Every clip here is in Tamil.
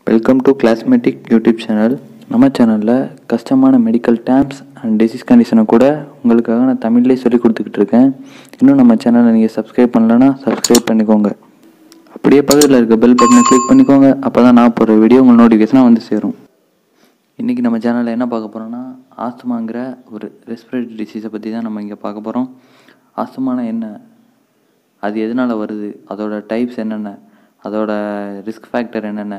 வெல்கம் டு கிளாஸ்மேட்டிக் யூடியூப் சேனல் நம்ம சேனலில் கஷ்டமான மெடிக்கல் டேர்ம்ஸ் அண்ட் டிசீஸ் கண்டிஷனை கூட உங்களுக்காக நான் தமிழ்லேயே சொல்லி கொடுத்துக்கிட்டு இருக்கேன் இன்னும் நம்ம சேனலை நீங்கள் சப்ஸ்கிரைப் பண்ணலன்னா சப்ஸ்கிரைப் பண்ணிக்கோங்க அப்படியே பக்கத்தில் இருக்க பெல் பட்டனை கிளிக் பண்ணிக்கோங்க அப்போ தான் நான் போகிற வீடியோ உங்கள் நோட்டிஃபிகேஷனாக வந்து சேரும் இன்றைக்கி நம்ம சேனலில் என்ன பார்க்க போகிறோம்னா ஆஸ்துமாங்கிற ஒரு ரெஸ்பிரேட்டரி டிசீஸை பற்றி தான் நம்ம இங்கே பார்க்க போகிறோம் ஆஸ்துமானா என்ன அது எதனால் வருது அதோட டைப்ஸ் என்னென்ன அதோட ரிஸ்க் ஃபேக்டர் என்னென்ன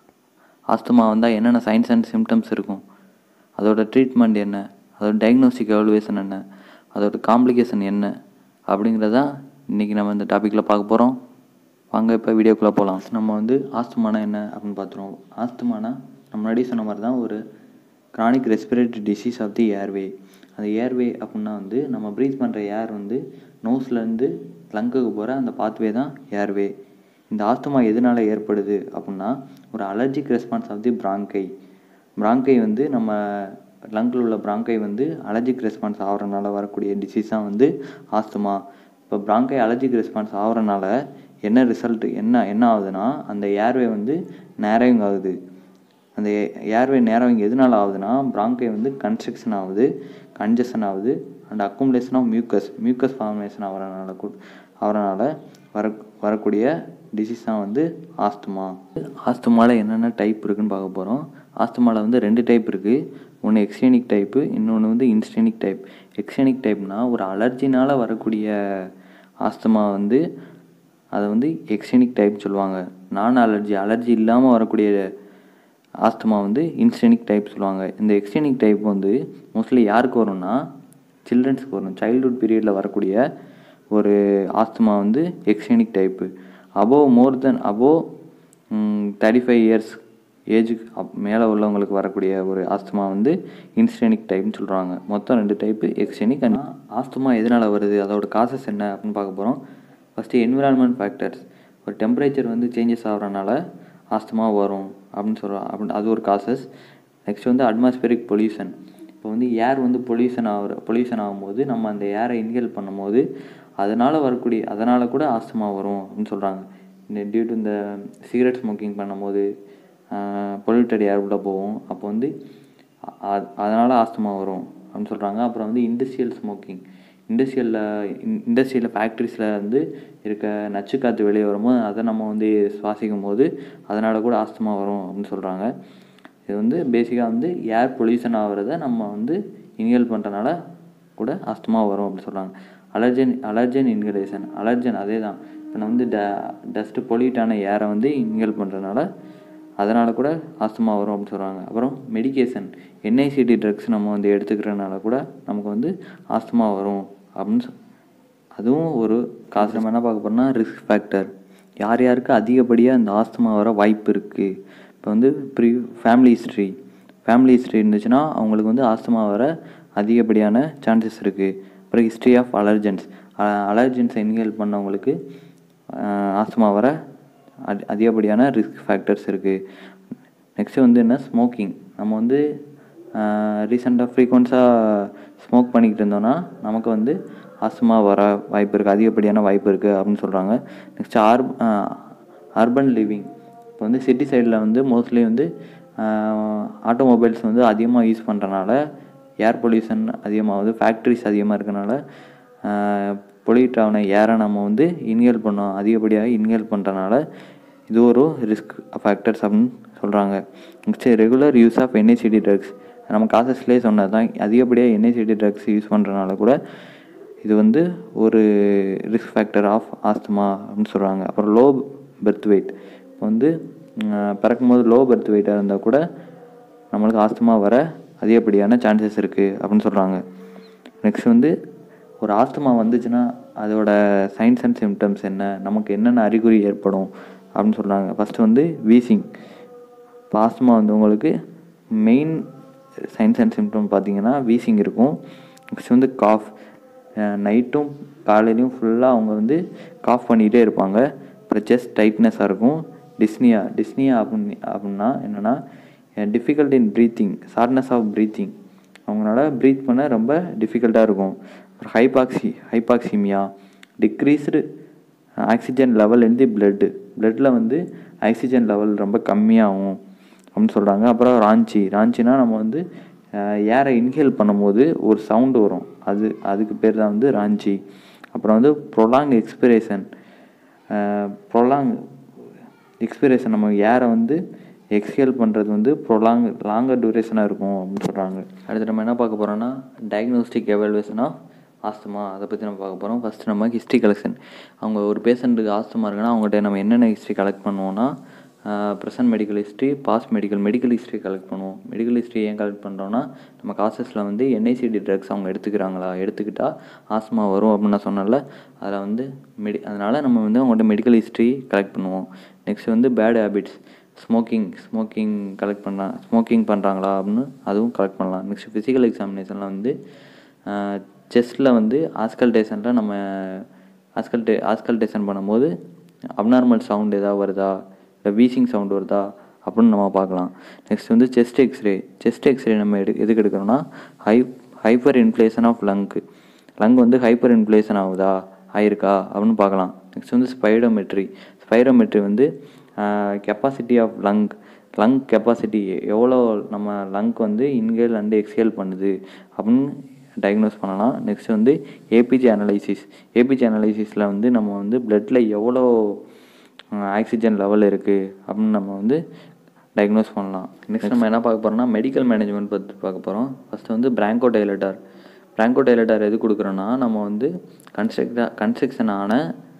ஆஸ்துமா வந்தால் என்னென்ன சைன்ஸ் அண்ட் சிம்டம்ஸ் இருக்கும் அதோட ட்ரீட்மெண்ட் என்ன அதோட டயக்னோஸ்டிக் எவலுவேஷன் என்ன அதோட காம்ப்ளிகேஷன் என்ன அப்படிங்கிறதா இன்றைக்கி நம்ம இந்த டாப்பிக்கில் பார்க்க போகிறோம் வாங்க இப்போ வீடியோக்குள்ளே போகலாம் நம்ம வந்து ஆஸ்துமானா என்ன அப்படின்னு பார்த்துருவோம் ஆஸ்துமானா நம்ம முன்னாடி சொன்ன மாதிரி தான் ஒரு chronic respiratory disease of the airway அந்த ஏர்வே அப்படின்னா வந்து நம்ம ப்ரீத் பண்ணுற ஏர் வந்து நோஸ்லேருந்து லங்குக்கு போகிற அந்த பாத்வே தான் ஏர்வே இந்த ஆஸ்துமா எதனால் ஏற்படுது அப்படின்னா ஒரு அலர்ஜிக் ரெஸ்பான்ஸ் ஆஃப் தி பிராங்கை பிராங்கை வந்து நம்ம லங்கில் உள்ள பிராங்கை வந்து அலர்ஜிக் ரெஸ்பான்ஸ் ஆகிறனால வரக்கூடிய டிசீஸ் தான் வந்து ஆஸ்துமா இப்போ பிராங்கை அலர்ஜிக் ரெஸ்பான்ஸ் ஆகிறனால என்ன ரிசல்ட் என்ன என்ன ஆகுதுன்னா அந்த ஏர்வே வந்து நேரவிங் ஆகுது அந்த ஏர்வே நேரவிங் எதனால் ஆகுதுன்னா பிராங்கை வந்து கன்ஸ்ட்ரக்ஷன் ஆகுது கன்ஜஷன் ஆகுது and accumulation of mucus mucus formation ஆகிறனால ஆகிறனால வர வரக்கூடிய டிசீஸ் தான் வந்து ஆஸ்துமா ஆஸ்துமாவில் என்னென்ன டைப் இருக்குன்னு பார்க்க போகிறோம் ஆஸ்துமாவில் வந்து ரெண்டு டைப் இருக்குது ஒன்று எக்ஸ்டேனிக் டைப்பு இன்னொன்று வந்து இன்ஸ்டேனிக் டைப் எக்ஸ்டேனிக் டைப்னா ஒரு அலர்ஜினால் வரக்கூடிய ஆஸ்துமா வந்து அதை வந்து எக்ஸ்டேனிக் டைப் சொல்லுவாங்க நான் அலர்ஜி அலர்ஜி இல்லாமல் வரக்கூடிய ஆஸ்துமா வந்து இன்ஸ்டேனிக் டைப் சொல்லுவாங்க இந்த எக்ஸ்டேனிக் டைப் வந்து மோஸ்ட்லி யாருக்கு வரும்னா சில்ட்ரன்ஸ்க்கு வரும் சைல்ட்ஹுட் பீரியடில் வரக்கூடிய ஒரு ஆஸ்துமா வந்து எக்ஸ்டேனிக் type above more then above thirty five years ஏஜுக்கு அப் மேலே உள்ளவங்களுக்கு வரக்கூடிய ஒரு ஆஸ்துமா வந்து இன்ஸ்டேனிக் டைப்னு சொல்கிறாங்க மொத்தம் ரெண்டு டைப்பு எக்ஸ்டேனிக் அண்ட் ஆஸ்துமா எதனால் வருது அதோட காசஸ் என்ன அப்படின்னு பார்க்க போகிறோம் ஃபஸ்ட்டு என்விரான்மெண்ட் ஃபேக்டர்ஸ் ஒரு டெம்பரேச்சர் வந்து சேஞ்சஸ் ஆகிறனால ஆஸ்துமா வரும் அப்படின்னு சொல்கிறோம் அப்படின்னு அது ஒரு காசஸ் நெக்ஸ்ட் வந்து அட்மாஸ்பியரிக் பொல்யூஷன் இப்போ வந்து ஏர் வந்து பொல்யூஷன் ஆகிற பொல்யூஷன் ஆகும்போது நம்ம அந்த ஏரை இன்ஹேல் பண்ணும்போது அதனால் வரக்கூடிய அதனால் கூட ஆஸ்துமா வரும் அப்படின்னு சொல்கிறாங்க இந்த டியூ டு இந்த சிகரெட் ஸ்மோக்கிங் பண்ணும்போது பொல்யூட்டட் ஏர் உள்ள போகும் அப்போ வந்து அதனால் ஆஸ்துமா வரும் அப்படின்னு சொல்கிறாங்க அப்புறம் வந்து இண்டஸ்ட்ரியல் ஸ்மோக்கிங் இண்டஸ்ட்ரியலில் இண்டஸ்ட்ரியில் ஃபேக்ட்ரிஸில் வந்து இருக்க நச்சு காற்று வெளியே வரும்போது அதை நம்ம வந்து சுவாசிக்கும் போது அதனால் கூட ஆஸ்துமா வரும் அப்படின்னு சொல்கிறாங்க இது வந்து பேசிக்காக வந்து ஏர் பொல்யூஷன் ஆகிறத நம்ம வந்து இன்ஹேல் பண்ணுறனால கூட ஆஸ்துமா வரும் அப்படின்னு சொல்கிறாங்க அலர்ஜன் அலர்ஜன் இன்ஹலேஷன் அலர்ஜன் அதே தான் இப்போ நான் வந்து ட டஸ்ட்டு பொல்யூட்டான ஏரை வந்து இன்ஹேல் பண்ணுறதுனால அதனால் கூட ஆஸ்துமா வரும் அப்படின்னு சொல்கிறாங்க அப்புறம் மெடிக்கேஷன் என்ஐசிடி ட்ரக்ஸ் நம்ம வந்து எடுத்துக்கிறனால கூட நமக்கு வந்து ஆஸ்துமா வரும் அப்படின்னு அதுவும் ஒரு காசு நம்ம என்ன பார்க்க போகிறோம்னா ரிஸ்க் ஃபேக்டர் யார் யாருக்கு அதிகப்படியாக இந்த ஆஸ்துமா வர வாய்ப்பு இருக்குது இப்போ வந்து pre family history family history இருந்துச்சுன்னா அவங்களுக்கு வந்து ஆஸ்துமா வர அதிகப்படியான சான்சஸ் இருக்குது அப்புறம் ஹிஸ்ட்ரி ஆஃப் அலர்ஜென்ஸ் அலர்ஜென்ஸை இன்ஹேல் பண்ணவங்களுக்கு ஆஸ்துமா வர அதி அதிகப்படியான ரிஸ்க் ஃபேக்டர்ஸ் இருக்குது நெக்ஸ்ட்டு வந்து என்ன ஸ்மோக்கிங் நம்ம வந்து ரீசெண்டாக ஃப்ரீக்வன்ஸாக ஸ்மோக் பண்ணிக்கிட்டு இருந்தோம்னா நமக்கு வந்து ஆஸ்துமா வர வாய்ப்பு இருக்குது அதிகப்படியான வாய்ப்பு இருக்குது அப்படின்னு சொல்கிறாங்க நெக்ஸ்ட்டு ஆர் அர்பன் லிவிங் இப்போ வந்து சிட்டி சைடில் வந்து மோஸ்ட்லி வந்து ஆட்டோமொபைல்ஸ் வந்து அதிகமாக யூஸ் பண்ணுறனால ஏர் பொல்யூஷன் அதிகமாகுது ஃபேக்ட்ரிஸ் அதிகமாக இருக்கனால பொல்யூட் ஆன ஏரை நம்ம வந்து இன்ஹேல் பண்ணோம் அதிகப்படியாக இன்ஹேல் பண்ணுறனால இது ஒரு ரிஸ்க் ஃபேக்டர்ஸ் அப்படின்னு சொல்கிறாங்க next regular use of NSAID drugs நம்ம காசஸ்லேயே சொன்னது தான் அதிகப்படியாக என்ஏசிடி ட்ரக்ஸ் யூஸ் பண்ணுறனால கூட இது வந்து ஒரு ரிஸ்க் ஃபேக்டர் ஆஃப் ஆஸ்துமா அப்படின்னு சொல்கிறாங்க அப்புறம் லோ பெர்த் வெயிட் இப்போ வந்து பிறக்கும்போது லோ பெர்த் வெயிட்டாக இருந்தால் கூட நம்மளுக்கு ஆஸ்துமா வர அதிகப்படியான சான்சஸ் இருக்குது அப்படின்னு சொல்கிறாங்க நெக்ஸ்ட் வந்து ஒரு ஆஸ்துமா வந்துச்சுன்னா அதோட சைன்ஸ் அண்ட் சிம்டம்ஸ் என்ன நமக்கு என்னென்ன அறிகுறி ஏற்படும் அப்படின்னு சொல்கிறாங்க ஃபஸ்ட்டு வந்து வீசிங் இப்போ ஆஸ்துமா வந்து உங்களுக்கு மெயின் சைன்ஸ் அண்ட் சிம்டம் பார்த்தீங்கன்னா வீசிங் இருக்கும் நெக்ஸ்ட் வந்து காஃப் நைட்டும் காலையிலையும் ஃபுல்லாக அவங்க வந்து காஃப் பண்ணிகிட்டே இருப்பாங்க அப்புறம் செஸ்ட் டைட்னஸாக இருக்கும் டிஸ்னியா டிஸ்னியா அப்படின்னு அப்படின்னா என்னென்னா difficult in breathing shortness of breathing அவங்களால ப்ரீத் பண்ண ரொம்ப டிஃபிகல்ட்டாக இருக்கும் அப்புறம் ஹைபாக்சி hypoxaemia decreased oxygen level in the blood பிளட்டில் வந்து ஆக்சிஜன் லெவல் ரொம்ப கம்மியாகும் அப்படின்னு சொல்கிறாங்க அப்புறம் ராஞ்சி ராஞ்சினா நம்ம வந்து ஏரை இன்ஹேல் பண்ணும்போது ஒரு சவுண்டு வரும் அது அதுக்கு பேர் தான் வந்து ராஞ்சி அப்புறம் வந்து ப்ரொலாங் எக்ஸ்பிரேஷன் ப்ரொலாங் எக்ஸ்பிரேஷன் நம்ம ஏரை வந்து எக்ஸ்ஹேல் பண்ணுறது வந்து ப்ரொலாங் லாங்கர் டூரேஷனாக இருக்கும் அப்படின்னு சொல்கிறாங்க அடுத்து நம்ம என்ன பார்க்க போகிறோம்னா டயக்னோஸ்டிக் எவாலுவேஷன் ஆஃப் ஆஸ்துமா அதை பற்றி நம்ம பார்க்க போகிறோம் ஃபஸ்ட்டு நம்ம ஹிஸ்ட்ரி கலெக்ஷன் அவங்க ஒரு பேஷண்ட்டுக்கு ஆஸ்துமா இருக்குன்னா அவங்ககிட்ட நம்ம என்னென்ன ஹிஸ்ட்ரி கலெக்ட் பண்ணுவோம்னா present medical history past medical medical history collect பண்ணுவோம் மெடிக்கல் ஹிஸ்ட்ரி ஏன் கலெக்ட் பண்ணுறோன்னா நம்ம காசஸில் வந்து என்ஐசிடி ட்ரக்ஸ் அவங்க எடுத்துக்கிறாங்களா எடுத்துக்கிட்டால் ஆஸ்மா வரும் அப்படின்னு நான் சொன்னல அதில் வந்து மெடி அதனால் நம்ம வந்து அவங்கள்ட்ட மெடிக்கல் ஹிஸ்ட்ரி கலெக்ட் பண்ணுவோம் நெக்ஸ்ட் வந்து bad habits smoking smoking collect பண்ணலாம் ஸ்மோக்கிங் பண்ணுறாங்களா அப்படின்னு அதுவும் கலெக்ட் பண்ணலாம் நெக்ஸ்ட் ஃபிசிக்கல் எக்ஸாமினேஷனில் வந்து செஸ்ட்டில் வந்து ஆஸ்கல்டேஷனில் நம்ம ஆஸ்கல்டே ஆஸ்கல்டேஷன் பண்ணும்போது அப்நார்மல் சவுண்ட் ஏதாவது வருதா இல்லை வீசிங் சவுண்ட் வருதா அப்படின்னு நம்ம பார்க்கலாம் நெக்ஸ்ட் வந்து செஸ்ட் எக்ஸ்ரே செஸ்ட் எக்ஸ்ரே நம்ம எடு எதுக்கு எடுக்கிறோம்னா ஹை hyper inflation of lung lung வந்து ஹைப்பர் இன்ஃப்ளேஷன் ஆகுதா ஆயிருக்கா அப்படின்னு பார்க்கலாம் நெக்ஸ்ட் வந்து ஸ்பைரோமெட்ரி ஸ்பைரோமெட்ரி வந்து capacity of lung lung capacity எவ்வளோ நம்ம லங்க் வந்து இன்ஹேல் அண்ட் எக்ஸ்ஹேல் பண்ணுது அப்படின்னு டயக்னோஸ் பண்ணலாம் நெக்ஸ்ட் வந்து ஏபிஜி அனலைசிஸ் ஏபிஜி அனலைசிஸில் வந்து நம்ம வந்து பிளட்டில் எவ்வளோ ஆக்சிஜன் லெவல் இருக்குது அப்படின்னு நம்ம வந்து டயக்னோஸ் பண்ணலாம் நெக்ஸ்ட் நம்ம என்ன பார்க்க போகிறோம்னா மெடிக்கல் மேனேஜ்மெண்ட் பற்றி பார்க்க போகிறோம் ஃபஸ்ட்டு வந்து பிராங்கோ டைலட்டார் பிராங்கோ டைலட்டார் எது கொடுக்குறோன்னா நம்ம வந்து கன்ஸ்ட்ரக்டா கன்ஸ்ட்ரக்ஷன் ஆன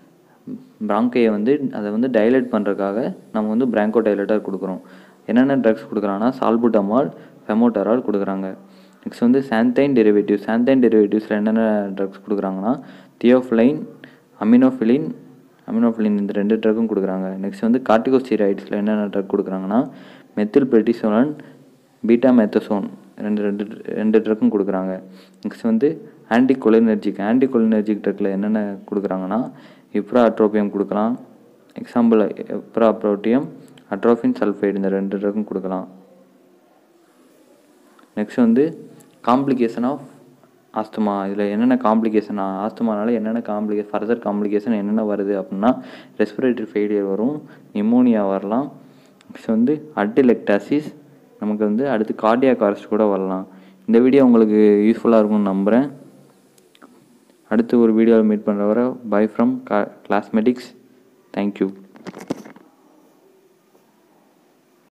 பிராங்கையை வந்து அதை வந்து டைலேட் பண்ணுறதுக்காக நம்ம வந்து பிராங்கோ டைலட்டார் கொடுக்குறோம் என்னென்ன ட்ரக்ஸ் கொடுக்குறாங்கன்னா சால்புட்டமால் ஃபெமோட்டரால் கொடுக்குறாங்க நெக்ஸ்ட் வந்து சாந்தைன் டெரிவேட்டிவ் சாந்தைன் டெரிவேட்டிவ்ஸில் என்னென்ன ட்ரக்ஸ் கொடுக்குறாங்கன்னா தியோஃப்ளைன் அமினோஃபிலின் அமினோஃபிலின் இந்த ரெண்டு ட்ரக்கும் கொடுக்குறாங்க நெக்ஸ்ட் வந்து கார்டிகோஸ்டீராய்ட்ஸில் என்னென்ன ட்ரக் கொடுக்குறாங்கன்னா மெத்தில் பெட்டிசோலன் பீட்டா மெத்தசோன் ரெண்டு ரெண்டு ரெண்டு ட்ரக்கும் கொடுக்குறாங்க நெக்ஸ்ட் வந்து ஆன்டி கொலினர்ஜிக் ஆன்டி கொலினர்ஜிக் ட்ரக்கில் என்னென்ன கொடுக்குறாங்கன்னா இப்ரா அட்ரோபியம் கொடுக்கலாம் example ipratropium atropine sulphide இந்த ரெண்டு ட்ரக்கும் கொடுக்கலாம் நெக்ஸ்ட் வந்து காம்ப்ளிகேஷன் ஆஃப் ஆஸ்துமா இதில் என்னென்ன காம்ப்ளிகேஷன் ஆஸ்துமானால என்னென்ன காம்ப்ளிகே ஃபர்தர் காம்ப்ளிகேஷன் என்னென்ன வருது அப்படின்னா ரெஸ்பிரேட்டரி ஃபெயிலியர் வரும் நிமோனியா வரலாம் நெக்ஸ்ட் வந்து அட்டிலெக்டாசிஸ் நமக்கு வந்து அடுத்து கார்டியாக் அரெஸ்ட் கூட வரலாம் இந்த வீடியோ உங்களுக்கு யூஸ்ஃபுல்லாக இருக்கும்னு நம்புகிறேன் அடுத்து ஒரு வீடியோவில் மீட் பண்ணுற வரை பை ஃப்ரம் கிளாஸ்மெட்டிக்ஸ் தேங்க்யூ